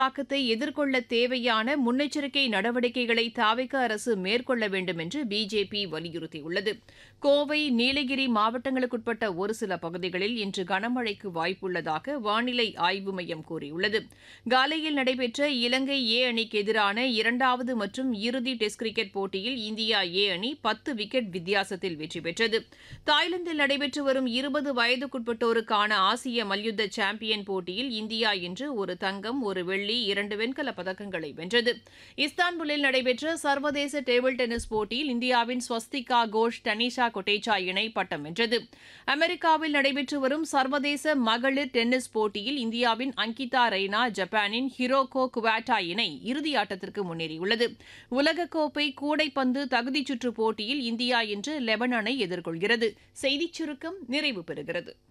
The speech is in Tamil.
தாக்கத்தை எதிர்கொள்ள தேவையான முன்னெச்சரிக்கை நடவடிக்கைகளை தாவிக அரசு மேற்கொள்ள வேண்டும் என்று பிஜேபி வலியுறுத்தியுள்ளது கோவை நீலகிரி மாவட்டங்களுக்குட்பட்ட ஒரு சில பகுதிகளில் இன்று கனமழைக்கு வாய்ப்புள்ளதாக வானிலை ஆய்வு மையம் கூறியுள்ளது காலையில் நடைபெற்ற இலங்கை ஏ அணிக்கு எதிரான இரண்டாவது மற்றும் இறுதி டெஸ்ட் கிரிக்கெட் போட்டியில் இந்தியா ஏ அணி பத்து விக்கெட் வித்தியாசத்தில் வெற்றி பெற்றது தாய்லாந்தில் நடைபெற்று வரும் இருபது வயதுக்குட்பட்டோருக்கான ஆசிய மல்யுத்த சாம்பியன் போட்டியில் இந்தியா இன்று ஒரு தங்கம் ஒரு வெள்ளி இரண்டு வெண்கலப் பதக்கங்களை வென்றது இஸ்தான்புல்லில் நடைபெற்ற சர்வதேச டேபிள் டென்னிஸ் போட்டியில் இந்தியாவின் ஸ்வஸ்திகா கோஷ் டனிஷா கொட்டேச்சா இணை பட்டம் வென்றது அமெரிக்காவில் நடைபெற்று வரும் சர்வதேச மகளிர் டென்னிஸ் போட்டியில் இந்தியாவின் அங்கிதா ரெய்னா ஜப்பானின் ஹிரோகோ குவாட்டா இணை இறுதியாட்டத்திற்கு முன்னேறியுள்ளது உலகக்கோப்பை கூடைப்பந்து தகுதிச் சுற்று போட்டியில் இந்தியா இன்று லெபனானை எதிர்கொள்கிறது செய்திச் சுருக்கம் நிறைவு பெறுகிறது